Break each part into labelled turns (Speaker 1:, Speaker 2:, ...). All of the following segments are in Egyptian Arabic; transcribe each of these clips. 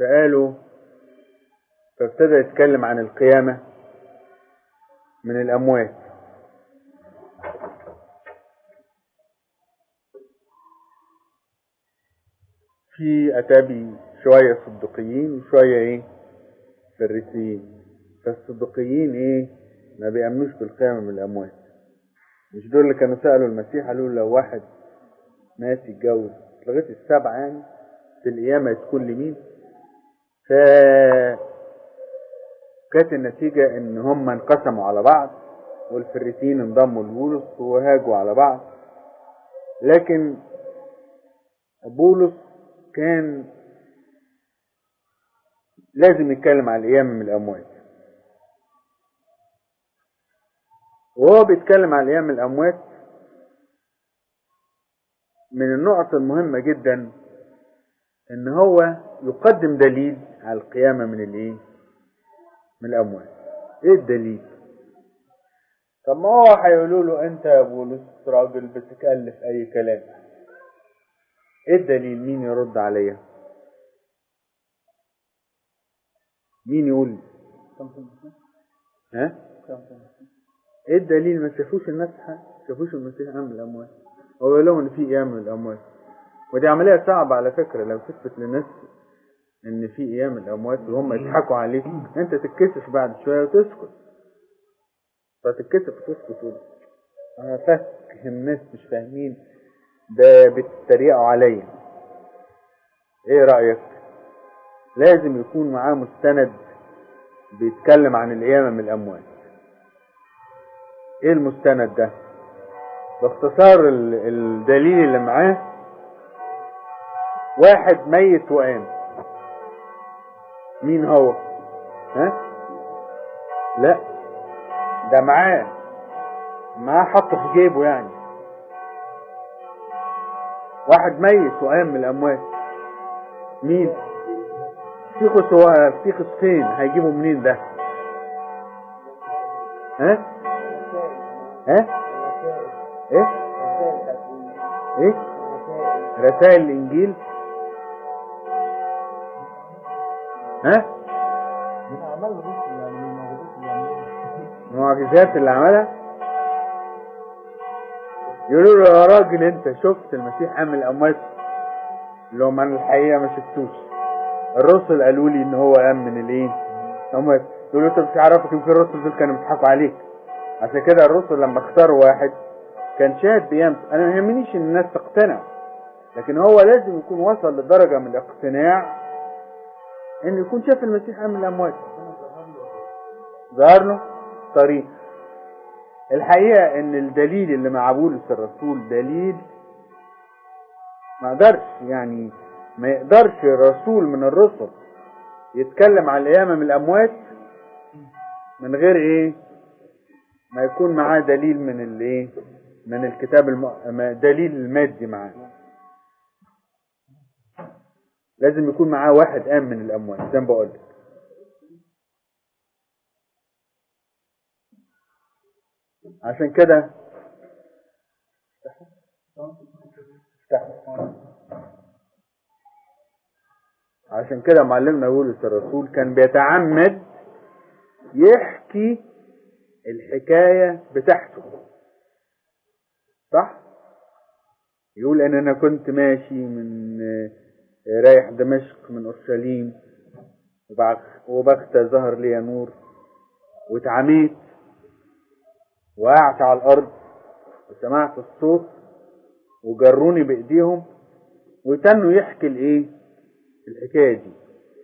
Speaker 1: فقالوا فابتدى يتكلم عن القيامة من الأموات في أتابي شوية صدقيين وشوية إيه فريسيين فالصدقيين إيه ما بيأمنوش بالقيامة من الأموات مش دول اللي كانوا سألوا المسيح قالوا له لو واحد مات يتجوز لغاية السبعة يعني في القيامة تكون لمين ف كانت النتيجة ان هم انقسموا على بعض والفريسيين انضموا لبولس وهاجوا على بعض لكن بولس كان لازم يتكلم على القيامة من الأموات وهو بيتكلم على القيامة من الأموات من النقط المهمة جدا ان هو يقدم دليل على القيامة من الايه من الاموات ايه الدليل طب ما هو هيقولوا له انت يا بولس راجل بتكلف اي كلام ايه الدليل مين يرد عليا مين يقول ها ايه الدليل ما شافوش الناس حاجة شافوش المسيح قام من الاموات هو يقول لهم ان في قيام من الاموات ودي عملية صعبة على فكرة لو تثبت للناس ان في قيام من الاموات وهم يضحكوا عليك انت تتكسف بعد شوية وتسكت فتتكسف وتسكت تقول انا فاهم الناس مش فاهمين ده بتتريقوا عليا ايه رأيك لازم يكون معاه مستند بيتكلم عن القيامة من الاموات ايه المستند ده باختصار الدليل اللي معاه واحد ميت وقام مين هو ها لا ده معاه معاه حطه في جيبه يعني واحد ميت وقام من الاموات مين فيخس هو فيخس فين هيجيبه منين ده ها ها ايه ايه رسائل الانجيل ها المعجزات اللي عملها يقولوا له يا راجل انت شفت المسيح قام الاموات لو ما انا الحقيقه ما شفتوش الرسل قالوا لي ان هو قام من الايه اموات يقولوا انت مش عارفك يمكن الرسل دول كانوا بيضحكوا عليك عشان كده الرسل لما اختاروا واحد كان شاهد بقيامته انا ما يهمنيش ان الناس تقتنع لكن هو لازم يكون وصل لدرجه من الاقتناع ان يكون شاف المسيح قام من الاموات ظهر له طريق الحقيقه ان الدليل اللي مع بولس الرسول دليل ما قدرش يعني ما يقدرش رسول من الرسل يتكلم عن القيامه من الاموات من غير ايه ما يكون معاه دليل من الايه من الكتاب الم... دليل المادي معاه لازم يكون معاه واحد قام من الاموات زي ما بقول لك عشان كده عشان كده معلمنا بولس الرسول كان بيتعمد يحكي الحكاية بتاعته صح يقول ان انا كنت ماشي من رايح دمشق من اورشليم وبغتة ظهر لي نور واتعميت وقعت على الارض وسمعت الصوت وجروني بايديهم وتنوا يحكي الايه الحكايه دي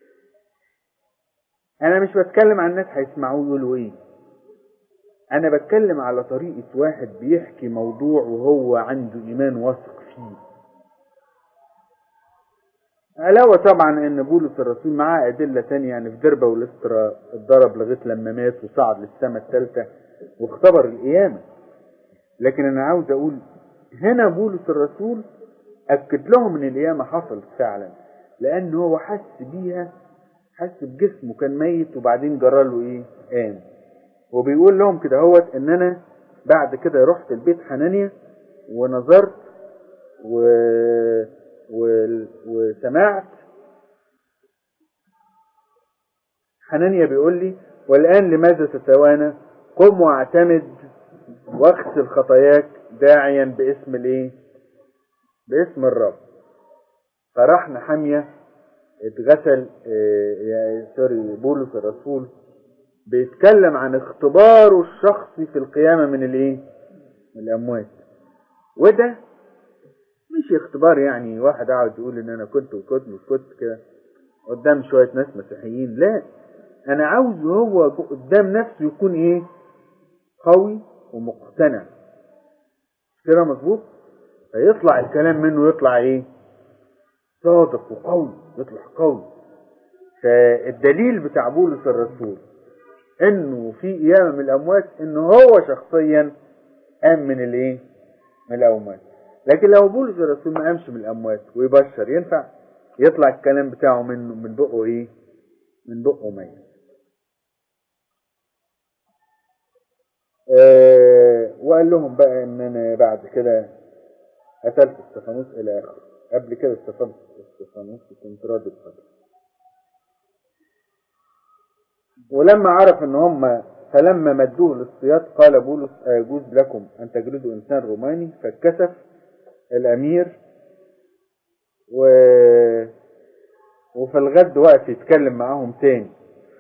Speaker 1: انا مش بتكلم عن الناس هيسمعوه يقولوا ايه انا بتكلم على طريقة واحد بيحكي موضوع وهو عنده ايمان واثق فيه علاوة طبعا ان بولس الرسول معاه ادلة تانية يعني في دربة والاسترا اتضرب لغاية لما مات وصعد للسماء الثالثة واختبر القيامة لكن انا عاوز اقول هنا بولس الرسول اكد لهم ان القيامة حصلت فعلا لان هو حس بيها حس بجسمه كان ميت وبعدين جراله ايه قام وبيقول لهم كده هوت ان انا بعد كده رحت البيت حنانيا ونظرت و... و... وسمعت حنانيا بيقول لي والآن لماذا تتوانى قم واعتمد واغسل خطاياك داعيا باسم الايه باسم الرب فراح نحمية اتغسل اه يا سوري بولس الرسول بيتكلم عن اختباره الشخصي في القيامة من الايه من الاموات وده مش اختبار يعني واحد قاعد يقول ان انا كنت وكنت وكنت كده قدام شوية ناس مسيحيين لا انا عاوز هو قدام نفسه يكون ايه قوي ومقتنع كده مظبوط فيطلع الكلام منه يطلع ايه صادق وقوي يطلع قوي فالدليل بتاع بولس الرسول انه في قيامه من الاموات انه هو شخصيا قام من الايه من الاموات لكن لو بولس الرسول ما قامش من الاموات ويبشر ينفع يطلع الكلام بتاعه منه من بقه ايه من بقه ميت أه وقال لهم بقى ان انا بعد كده قتلت استفانوس الى اخره قبل كده استفانوس استفانوس كنت راضي بقدر ولما عرف ان هم فلما مدوه للصياد قال بولس أيجوز لكم أن تجلدوا إنسان روماني فاتكسف الأمير و... وفي الغد وقف يتكلم معاهم تاني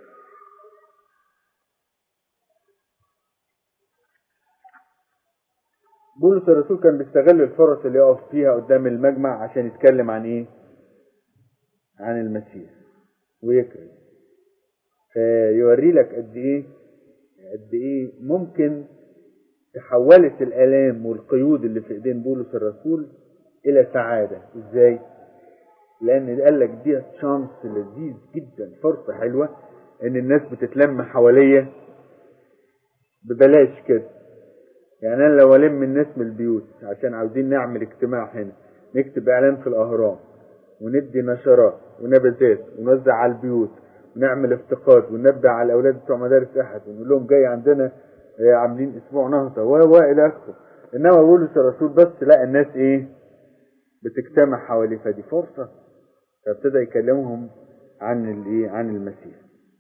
Speaker 1: بولس الرسول كان بيستغل الفرص اللي يقف فيها قدام المجمع عشان يتكلم عن ايه عن المسيح ويكرم فيوري لك قد ايه قد ايه ممكن تحولت الالام والقيود اللي في ايدين بولس الرسول الى سعاده ازاي لان قال لك دي شانس لذيذ جدا فرصه حلوه ان الناس بتتلم حواليا ببلاش كده يعني انا لو الم الناس من البيوت عشان عاوزين نعمل اجتماع هنا نكتب اعلان في الاهرام وندي نشرات ونبذات ونوزع على البيوت ونعمل افتقاد وننبه على الاولاد بتوع مدارس احد ونقول لهم جاي عندنا عاملين اسبوع نهضه و و الى اخره انما بولس الرسول بس لقى الناس ايه بتجتمع حواليه فدي فرصه فابتدى يكلمهم عن الايه عن المسيح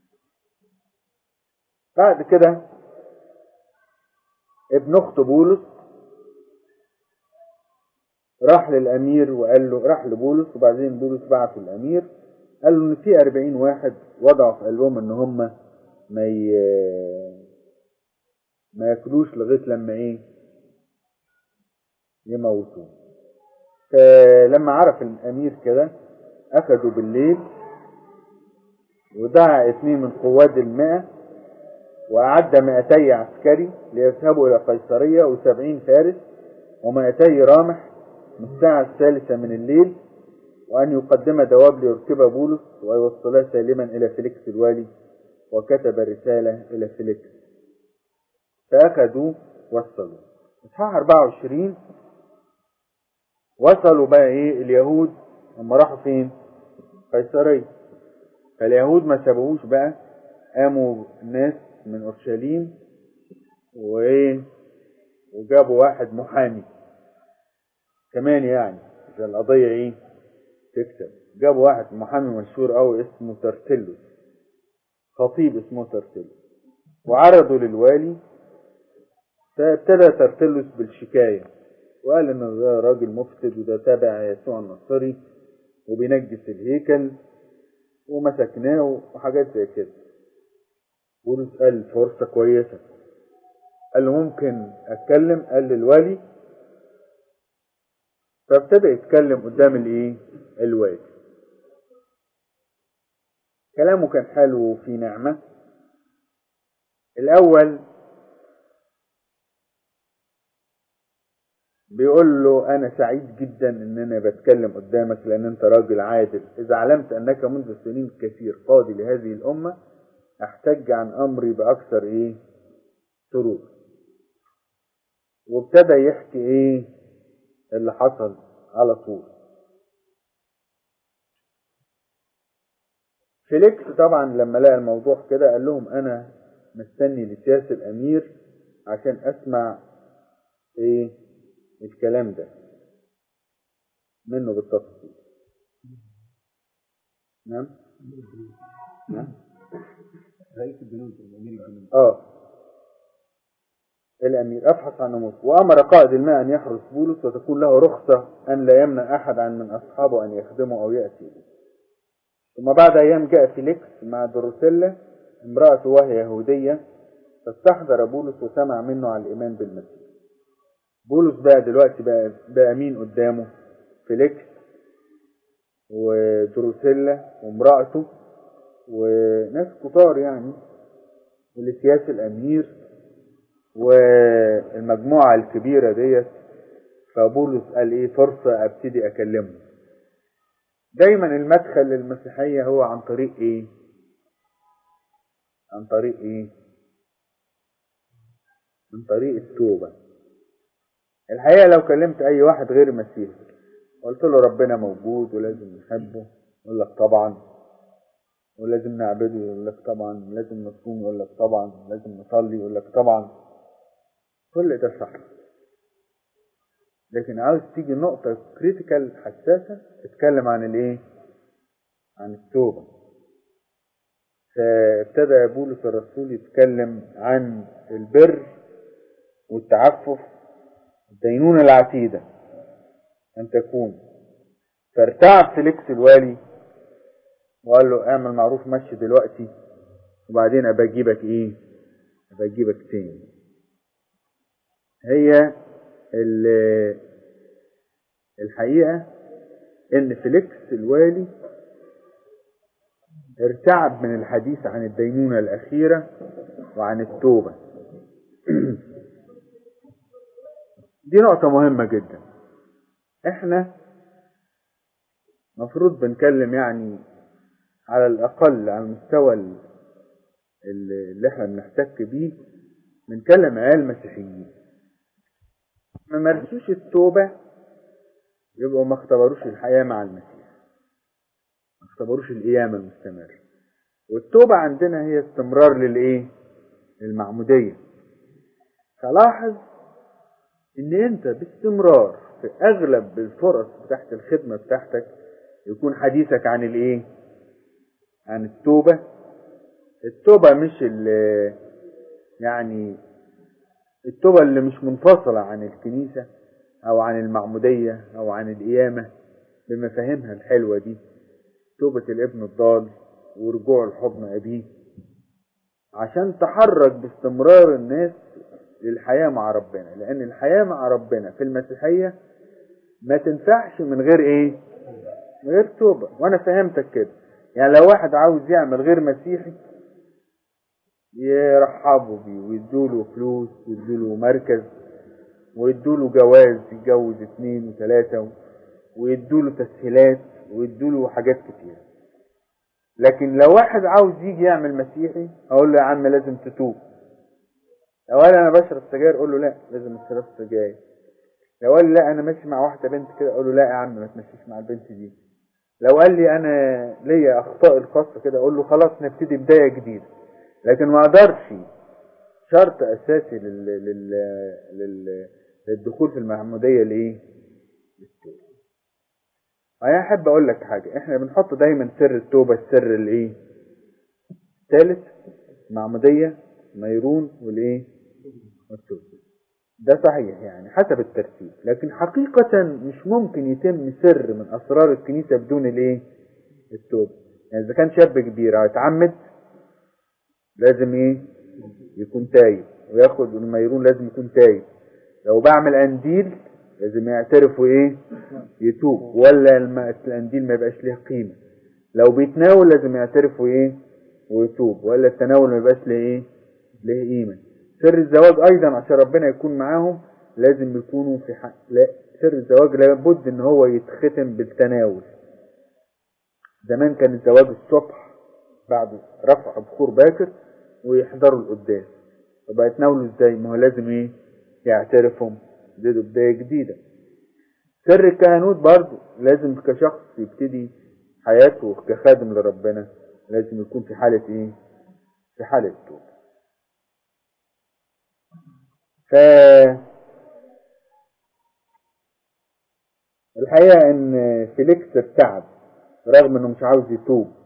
Speaker 1: بعد كده ابن اخت بولس راح للامير وقال له راح لبولس وبعدين بولس بعت للامير قال له ان في 40 واحد وضعوا في قلبهم ان هم ما ي... ما ياكلوش لغايه لما ايه يموتوه فلما عرف الامير كده اخذوا بالليل ودعا اثنين من قواد المئة وأعد مئتي عسكري ليذهبوا إلى قيصرية وسبعين فارس ومئتي رامح من الساعة الثالثة من الليل وأن يقدم دواب ليركب بولس ويوصلاه سالما إلى فيليكس الوالي وكتب رسالة إلى فيليكس فأخذوا وصلوا إصحاح 24 وصلوا بقى إيه اليهود هم راحوا فين؟ قيصرية فاليهود ما سابوهوش بقى قاموا ناس من اورشليم وايه وجابوا واحد محامي كمان يعني عشان القضيه ايه تكتب جابوا واحد محامي مشهور قوي اسمه ترتلس خطيب اسمه ترتلس وعرضوا للوالي فابتدى ترتلس بالشكايه وقال ان ده راجل مفسد وده تابع يسوع النصري وبينجس الهيكل ومسكناه وحاجات زي كده بولس قال فرصة كويسة قال له ممكن اتكلم قال للوالي فابتدى يتكلم قدام الايه الوالي كلامه كان حلو وفي نعمة الاول بيقول له انا سعيد جدا ان انا بتكلم قدامك لان انت راجل عادل اذا علمت انك منذ سنين كثير قاضي لهذه الامه احتج عن امري باكثر ايه سرور وابتدى يحكي ايه اللي حصل على طول فيليكس طبعا لما لقى الموضوع كده قال لهم انا مستني لسياسة الامير عشان اسمع ايه الكلام ده منه بالتفصيل نعم نعم
Speaker 2: رئيس الجنود امير الجنود
Speaker 1: اه الامير ابحث عن امور وامر قائد الماء ان يحرس بولس وتكون له رخصة ان لا يمنع احد عن من اصحابه ان يخدمه او يأتي به ثم بعد ايام جاء فيليكس مع دروسيلا امرأته وهي يهودية فاستحضر بولس وسمع منه على الايمان بالمسيح بولس بقى دلوقتي بقى, بقى مين قدامه فيليكس ودروسيلا وامرأته وناس كتار يعني والسياس الامير والمجموعة الكبيرة ديت فبولس قال ايه فرصة ابتدي اكلمه دايما المدخل للمسيحية هو عن طريق ايه عن طريق ايه عن طريق التوبة الحقيقة لو كلمت اي واحد غير مسيحي قلت له ربنا موجود ولازم نحبه يقول لك طبعا ولازم نعبده يقول لك طبعا لازم نصوم يقول لك طبعا لازم نصلي يقول لك طبعا كل ده صح لكن عاوز تيجي نقطة كريتيكال حساسة تتكلم عن الايه عن التوبة فابتدى بولس الرسول يتكلم عن البر والتعفف الدينونة العتيدة أن تكون فارتعب فيليكس الوالي وقال له اعمل معروف مشي دلوقتي وبعدين ابقى اجيبك ايه ابقى اجيبك تاني هي الحقيقة ان فيليكس الوالي ارتعب من الحديث عن الدينونة الأخيرة وعن التوبة دي نقطة مهمة جدا احنا مفروض بنكلم يعني على الأقل على المستوى اللي احنا بنحتك بيه بنكلم عيال مسيحيين ما مارسوش التوبة يبقوا ما اختبروش الحياة مع المسيح ما اختبروش القيامة المستمرة والتوبة عندنا هي استمرار للايه للمعمودية فلاحظ ان انت باستمرار في اغلب الفرص بتاعت الخدمة بتاعتك يكون حديثك عن الايه عن التوبة التوبة مش اللي يعني التوبة اللي مش منفصلة عن الكنيسة او عن المعمودية او عن القيامة بمفاهيمها الحلوة دي توبة الابن الضال ورجوع لحضن ابيه عشان تحرك باستمرار الناس للحياة مع ربنا لان الحياة مع ربنا في المسيحية ما تنفعش من غير ايه من غير توبة وانا فهمتك كده يعني لو واحد عاوز يعمل غير مسيحي يرحبوا بيه ويدوله فلوس ويدوله مركز ويدوله جواز يتجوز اتنين وتلاتة ويدوله تسهيلات ويدوله حاجات كتير لكن لو واحد عاوز يجي يعمل مسيحي اقول له يا عم لازم تتوب لو قال انا بشرب سجاير اقول له لا لازم ما تشربش سجاير لو قال لي لا انا ماشي مع واحده بنت كده اقول له لا يا عم ما تمشيش مع البنت دي لو قال لي انا ليا اخطاء الخاصه كده اقول له خلاص نبتدي بدايه جديده لكن ما اقدرش شرط اساسي لل... لل... لل... للدخول في المعموديه لايه للتوبه انا احب اقول لك حاجه احنا بنحط دايما سر التوبه السر الايه الثالث معموديه ميرون والايه والتوبه ده صحيح يعني حسب الترتيب لكن حقيقة مش ممكن يتم سر من أسرار الكنيسة بدون الايه التوبة يعني إذا كان شاب كبير هيتعمد لازم ايه يكون تايب وياخد الميرون لازم يكون تايب لو بعمل قنديل لازم يعترف وايه يتوب ولا القنديل ما يبقاش ليه قيمة لو بيتناول لازم يعترف وايه ويتوب ولا التناول ما يبقاش ليه ايه ليه قيمة سر الزواج ايضا عشان ربنا يكون معاهم لازم يكونوا في حق لا سر الزواج لابد ان هو يتختم بالتناول زمان كان الزواج الصبح بعد رفع بخور باكر ويحضروا القداس طب هيتناولوا ازاي ما هو لازم ايه يعترفهم دي بداية جديدة سر الكهنوت برضو لازم كشخص يبتدي حياته كخادم لربنا لازم يكون في حالة ايه في حالة توبة ف الحقيقة ان فيليكس ارتعب رغم انه مش عاوز يتوب